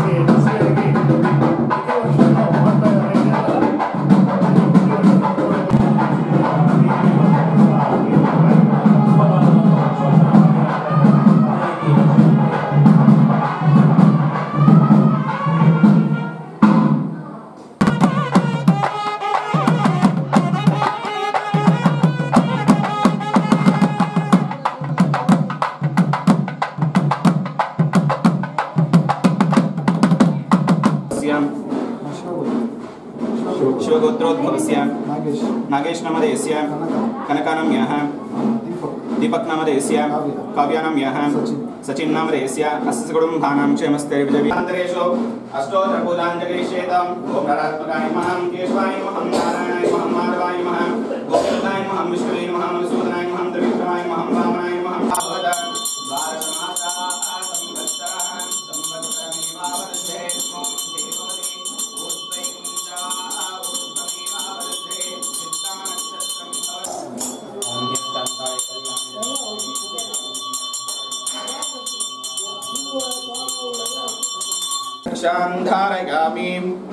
शिवगोत्रोद्भवस्य ನಾಗೇಶ್ नागेश नामधेयस्य ಕನಕ कनकानाम्यः ದೀಪಕ್ दीपक नामधेयस्य काव्य। काव्यानाम्यः सचिन्। सचिन् नामधेयस्य अस्य कुटुम्बानां क्षेमस्ते विजयान्तरेषु अष्टोत्तरपूजाञ्जलिष्येताम् ॐ नरात्मकाय नमः केशवाय नमः नारायणाय नमः माधवाय नमः गोविन्दाय नमः विष्णुवे नमः मधुसूदनाय नमः त्रिविक्रमाय नमः वामनाय नमः भागवत द्वादशमासाः संवत्सराः संवत्सरमेवावरुद्धे त्वं देववति ऊर्ध्वैकुञ्जाः ऊर्ध्वमेवावरुद्धे चित्तानक्षत्रं भवति क्षान्धारयामि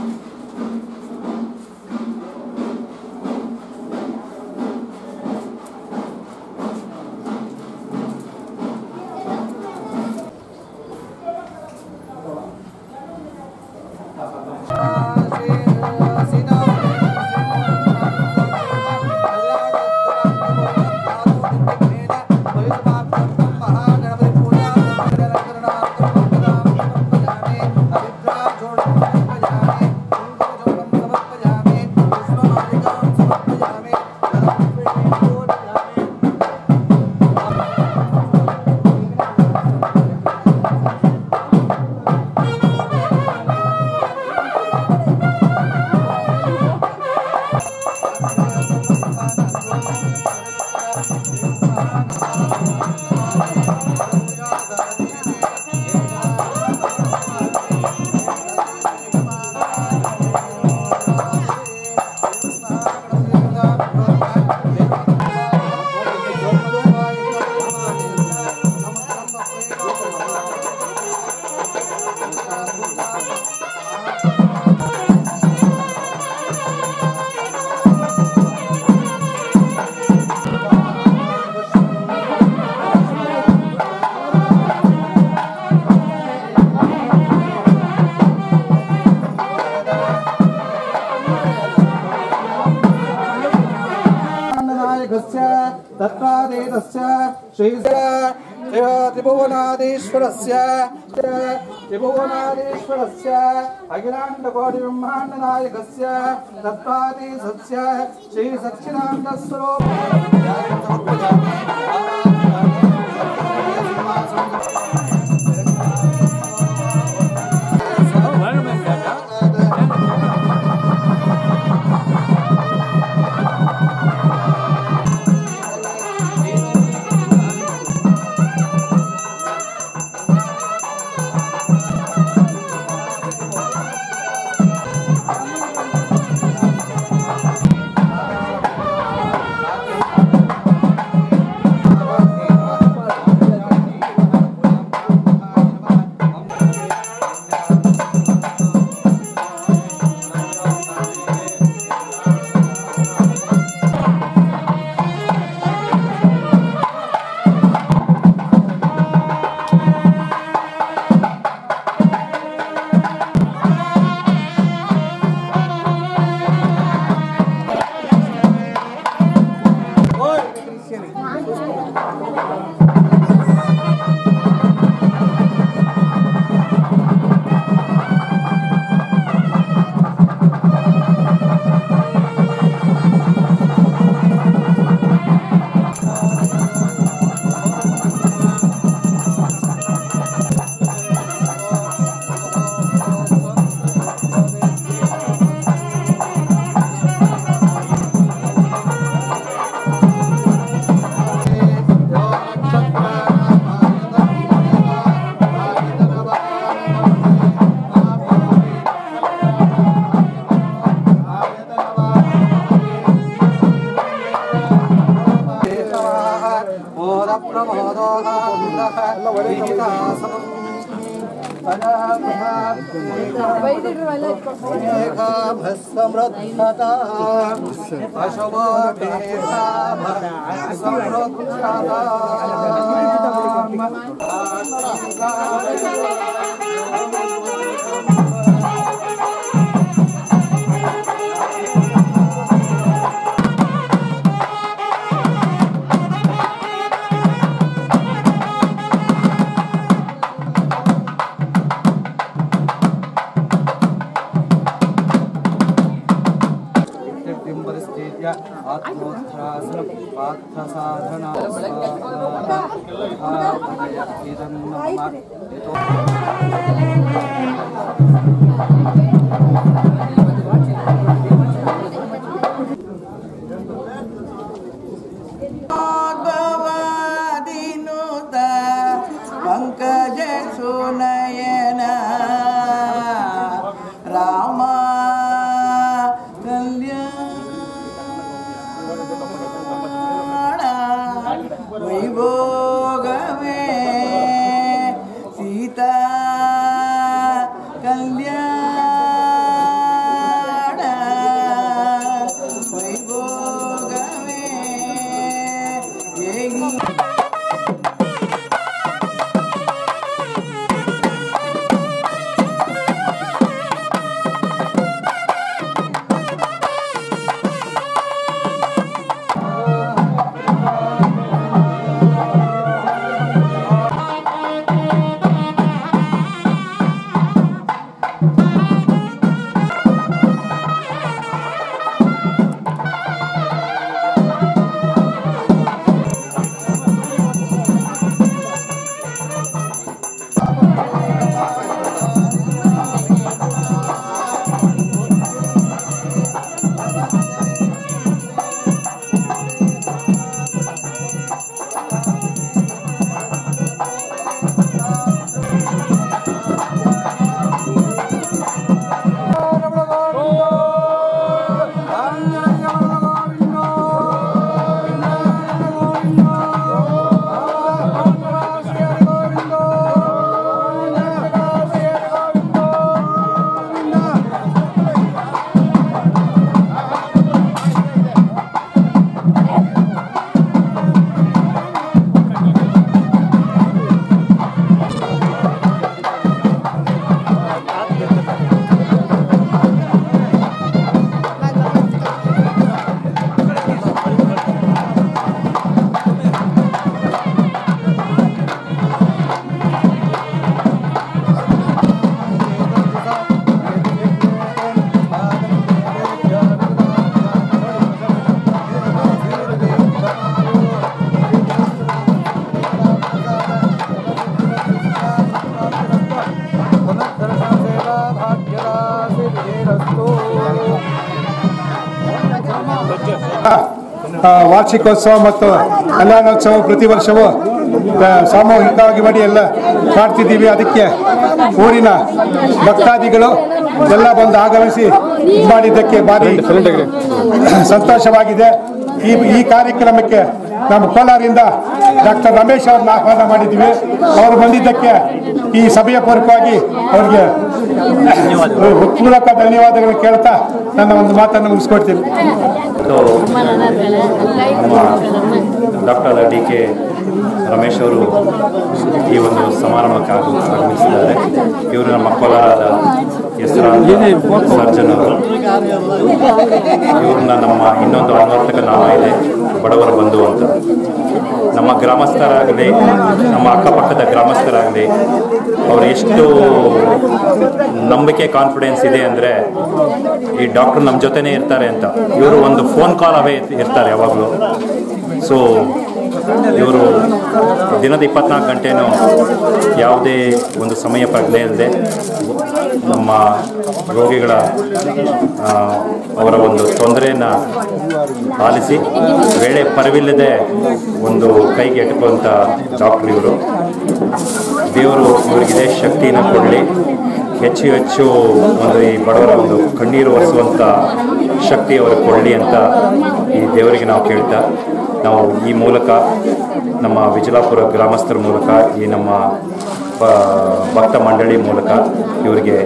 नायकस्य तत्त्वादेतस्य श्रीस्य त्रिभुवनादीश्वरस्य त्रिभुवनादीश्वरस्य अखिलाण्डकोटिब्रह्माण्डनायकस्य तत्त्वादेशस्य श्रीसच्चिदानन्दस्वरूप समृद्धता अशुभेता परिस्थित्य आत्मोत्थासन पार्थसाधना इदं नमः यतो ಭಗವಾದಿನುತ ಪಂಕಜ ಸುನಯನ ರಾಮ ಕಲ್ಯಾಣ ವೈಭೋಗವೇ ಸೀತಾ ಕಲ್ಯಾಣ ವೈಭೋಗವೇ ಹೇಗಿ ಆ, ವಾರ್ಷಿಕೋತ್ಸವ ಮತ್ತು ಕಲ್ಯಾಣೋತ್ಸವ ಪ್ರತಿ ವರ್ಷವೂ ಆ, ಸಾಮೂಹಿಕವಾಗಿ ಮಾಡಿ ಎಲ್ಲ ಮಾಡ್ತಿದ್ದೀವಿ ಅದಕ್ಕೆ ಊರಿನ ಭಕ್ತಾದಿಗಳು ಎಲ್ಲ ಬಂದು ಆಗಮಿಸಿ ಇದ್ ಮಾಡಿದ್ದಕ್ಕೆ ಭಾರಿ ಸಂತೋಷವಾಗಿದೆ ಈ ಈ ಕಾರ್ಯಕ್ರಮಕ್ಕೆ ನಮ್ಮ ಕೋಲಾರಿಂದ ಡಾಕ್ಟರ್ ರಮೇಶ್ ಅವ್ರನ್ನ ಆಹ್ವಾನ ಮಾಡಿದ್ದೀವಿ ಅವರು ಬಂದಿದ್ದಕ್ಕೆ ಈ ಸಭೆಯ ಪೂರ್ವಕವಾಗಿ ಅವರಿಗೆ ಪೂರಕ ಧನ್ಯವಾದಗಳು ಕೇಳ್ತಾ ನನ್ನ ಒಂದು ಮಾತನ್ನು ಮುಗಿಸ್ಕೊಡ್ತೀನಿ ಡಾಕ್ಟರ್ ಡಿ ಕೆ ರಮೇಶ್ ಅವರು ಈ ಒಂದು ಸಮಾರಂಭಕ್ಕೆ ಆಗ- ಆಗಮಿಸಿದ್ದಾರೆ ಇವರು ನಮ್ಮ ಕೋಲಾರದ ಹೆಸರಾದ ಸರ್ಜನ್ ಅವರು ಇವ್ರನ್ನ ನಮ್ಮ ಇನ್ನೊಂದು ಅನ್ವರ್ಥಕ ನಾಮ ಇದೆ ಬಡವರ ಬಂಧು ಅಂತ ನಮ್ಮ ಗ್ರಾಮಸ್ಥರಾಗಲಿ ನಮ್ಮ ಅಕ್ಕಪಕ್ಕದ ಗ್ರಾಮಸ್ಥರಾಗಲಿ ಅವರು ಎಷ್ಟು ನಂಬಿಕೆ ಕಾನ್ಫಿಡೆನ್ಸ್ ಇದೆ ಅಂದರೆ ಈ ಡಾಕ್ಟರ್ ನಮ್ಮ ಜೊತೆನೇ ಇರ್ತಾರೆ ಅಂತ ಇವರು ಒಂದು ಫೋನ್ ಕಾಲ್ ಅವೇ ಇರ್ತಾರೆ ಯಾವಾಗಲೂ ಸೊ ಇವರು ದಿನದ ಇಪ್ಪತ್ನಾಲ್ಕು ಗಂಟೆನೂ ಯಾವುದೇ ಒಂದು ಸಮಯ ಪ್ರಜ್ಞೆ ಇಲ್ಲದೆ ನಮ್ಮ ರೋಗಿಗಳ ಆ, ಅವರ ಒಂದು ತೊಂದರೆಯನ್ನು ಆಲಿಸಿ ವೇಳೆ ಪರವಿಲ್ಲದೆ ಒಂದು ಕೈಗೆ ಎಟುಕುವಂಥ ಡಾಕ್ಟ್ರ್ ಇವರು ದೇವರು ಇವರಿಗೆ ಶಕ್ತಿನ ಕೊಡಲಿ ಹೆಚ್ಚು ಹೆಚ್ಚು ಒಂದು ಈ ಬಡವರ ಒಂದು ಕಣ್ಣೀರು ಒರೆಸುವಂಥ ಶಕ್ತಿ ಅವರಿಗೆ ಕೊಡಲಿ ಅಂತ ಈ ದೇವರಿಗೆ ನಾವು ಕೇಳ್ತಾ ನಾವು ಈ ಮೂಲಕ ನಮ್ಮ ವಿಜಲಾಪುರ ಗ್ರಾಮಸ್ಥರ ಮೂಲಕ ಈ ನಮ್ಮ ಬ- ಭಕ್ತ ಮಂಡಳಿ ಮೂಲಕ ಇವರಿಗೆ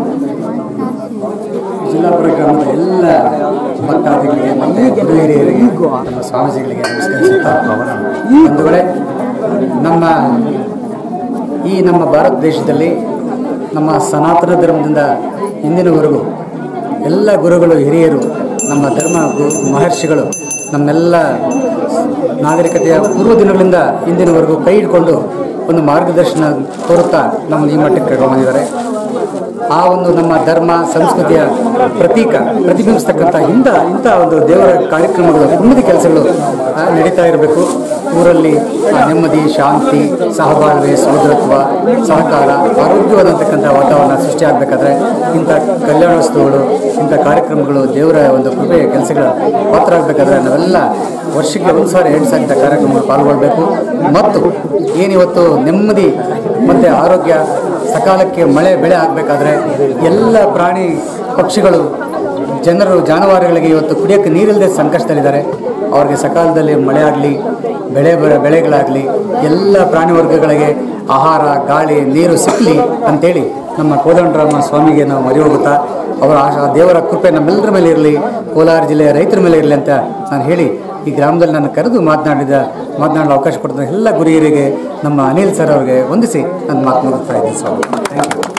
ಜಿಲ್ಲಾಪುರ ಗ್ರಾಮದ ಎಲ್ಲ ಭಕ್ತಾದಿಗಳಿಗೆ ಮತ್ತು ಗುರು ಹಿರಿಯರಿಗೆ ನಮ್ಮ ಸ್ವಾಮೀಜಿಗಳಿಗೆ ನಮಸ್ಕರಿಸುತ್ತಾ ಬಂಧುಗಳೇ ನಮ್ಮ ಈ ನಮ್ಮ ಭಾರತ ದೇಶದಲ್ಲಿ ನಮ್ಮ ಸನಾತನ ಧರ್ಮದಿಂದ ಇಂದಿನವರೆಗೂ ಎಲ್ಲ ಗುರುಗಳು ಹಿರಿಯರು ನಮ್ಮ ಧರ್ಮ ಗು- ಮಹರ್ಷಿಗಳು ನಮ್ಮೆಲ್ಲ ನಾಗರಿಕತೆಯ ಪೂರ್ವ ದಿನಗಳಿಂದ ಇಂದಿನವರೆಗೂ ಕೈ ಹಿಡ್ಕೊಂಡು ಒಂದು ಮಾರ್ಗದರ್ಶನ ತೋರುತ್ತಾ ನಮ್ಮ ಈ ಮಟ್ಟಕ್ಕೆ ಕರ್ಕೊಂಡು ಬಂದಿದ್ದಾರೆ ಆ ಒಂದು ನಮ್ಮ ಧರ್ಮ ಸಂಸ್ಕೃತಿಯ ಪ್ರತೀಕ ಪ್ರತಿಬಿಂಬಿಸ್ತಕ್ಕಂಥ ಇಂಥ ಇಂಥ ಒಂದು ದೇವರ ಕಾರ್ಯಕ್ರಮಗಳು ಪುಣ್ಯದ ಕೆಲಸಗಳು ಆ, ನಡೀತಾ ಇರಬೇಕು ಊರಲ್ಲಿ ಆ, ನೆಮ್ಮದಿ ಶಾಂತಿ ಸಹಬಾಳ್ವೆ ಸಹೋದರತ್ವ ಸಹಕಾರ ಆರೋಗ್ಯವಾದಂತಕ್ಕಂಥ ವಾತಾವರಣ ಸೃಷ್ಟಿಯಾಗಬೇಕಾದ್ರೆ ಇಂಥ ಕಲ್ಯಾಣೋತ್ಸವಗಳು ಇಂಥ ಕಾರ್ಯಕ್ರಮಗಳು ದೇವರ ಒಂದು ಕೃಪೆಯ ಕೆಲಸಗಳ ಪಾತ್ರ ಆಗಬೇಕಾದ್ರೆ ನಾವೆಲ್ಲ ವರ್ಷಕ್ಕೆ ಒಂದು ಸಾವಿರ ಎರಡು ಸಾವಿರ ಇಂಥ ಕಾರ್ಯಕ್ರಮಗಳು ಪಾಲ್ಗೊಳ್ಬೇಕು ಮತ್ತು ಏನಿವತ್ತು ನೆಮ್ಮದಿ ಮತ್ತು ಆರೋಗ್ಯ ಸಕಾಲಕ್ಕೆ ಮಳೆ ಬೆಳೆ ಆಗಬೇಕಾದ್ರೆ ಎಲ್ಲ ಪ್ರಾಣಿ ಪಕ್ಷಿಗಳು ಜನರು ಜಾನುವಾರುಗಳಿಗೆ ಇವತ್ತು ಕುಡಿಯೋಕ್ಕೆ ನೀರಿಲ್ಲದೆ ಸಂಕಷ್ಟದಲ್ಲಿದ್ದಾರೆ ಅವ್ರಿಗೆ ಸಕಾಲದಲ್ಲಿ ಮಳೆ ಆಗಲಿ ಬೆಳೆ ಬರ ಬೆಳೆಗಳಾಗಲಿ ಎಲ್ಲ ಪ್ರಾಣಿ ವರ್ಗಗಳಿಗೆ ಆಹಾರ ಗಾಳಿ ನೀರು ಸಿಕ್ಕಲಿ ಅಂತೇಳಿ ನಮ್ಮ ಕೋದಂಡರಾಮ ಸ್ವಾಮಿಗೆ ನಾವು ಮರಿ ಹೋಗುತ್ತಾ ಅವರ ಆ ದೇವರ ಕೃಪೆ ನಮ್ಮೆಲ್ಲರ ಮೇಲೆ ಇರಲಿ ಕೋಲಾರ ಜಿಲ್ಲೆಯ ರೈತರ ಮೇಲೆ ಇರಲಿ ಅಂತ ನಾನು ಹೇಳಿ ಈ ಗ್ರಾಮದಲ್ಲಿ ನಾನು ಕರೆದು ಮಾತನಾಡಿದ ಮಾತನಾಡಲು ಅವಕಾಶ ಕೊಟ್ಟಿದ್ದ ಎಲ್ಲ ಗುರಿಯರಿಗೆ ನಮ್ಮ ಅನಿಲ್ ಸರ್ ಅವರಿಗೆ ವಂದಿಸಿ ನನ್ನ ಮಾತು ಮುಗಿಸ್ತಾ ಇದ್ದೀನಿ ಸ್ವಾಮಿ ಥ್ಯಾಂಕ್ ಯು